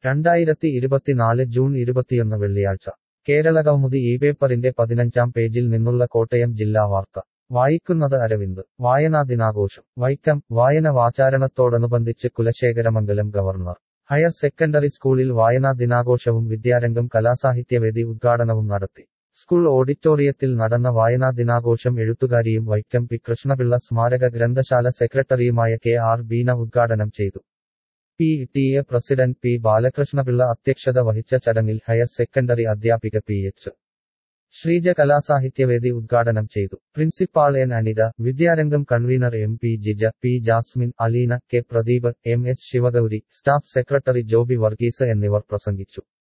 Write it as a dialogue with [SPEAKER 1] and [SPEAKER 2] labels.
[SPEAKER 1] രണ്ടായിരത്തി ഇരുപത്തിനാല് ജൂൺ ഇരുപത്തിയൊന്ന് വെള്ളിയാഴ്ച കേരള കൗമുദി ഈ പേപ്പറിന്റെ പതിനഞ്ചാം പേജിൽ നിന്നുള്ള കോട്ടയം ജില്ലാ വാർത്ത വായിക്കുന്നത് അരവിന്ദ് വായനാ ദിനാഘോഷം വൈക്കം വായന വാചാരണത്തോടനുബന്ധിച്ച് കുലശേഖരമംഗലം ഗവർണർ ഹയർ സെക്കൻഡറി സ്കൂളിൽ വായനാ ദിനാഘോഷവും വിദ്യാരംഗം കലാസാഹിത്യവേദി ഉദ്ഘാടനവും നടത്തി സ്കൂൾ ഓഡിറ്റോറിയത്തിൽ നടന്ന വായനാ ദിനാഘോഷം എഴുത്തുകാരിയും വൈക്കം പി കൃഷ്ണപിള്ള സ്മാരക ഗ്രന്ഥശാല സെക്രട്ടറിയുമായ കെ ആർ ബീന ഉദ്ഘാടനം ചെയ്തു P T A president P Balakrishnapillai അധ്യക്ഷത വഹിച്ച ചടങ്ങിൽ ഹയർ സെക്കൻഡറി അധ്യാപിക പി എച്ച് ശ്രീജ കലാസാഹിത്യവേദി ഉദ്ഘാടനം ചെയ്തു principal N Anitha Vidyarangam convener M P Jija P Jasmine Aleena K Pradeep M S Sivagauri staff secretary Joby Varghese എന്നിവർ പ്രസംഗിച്ചു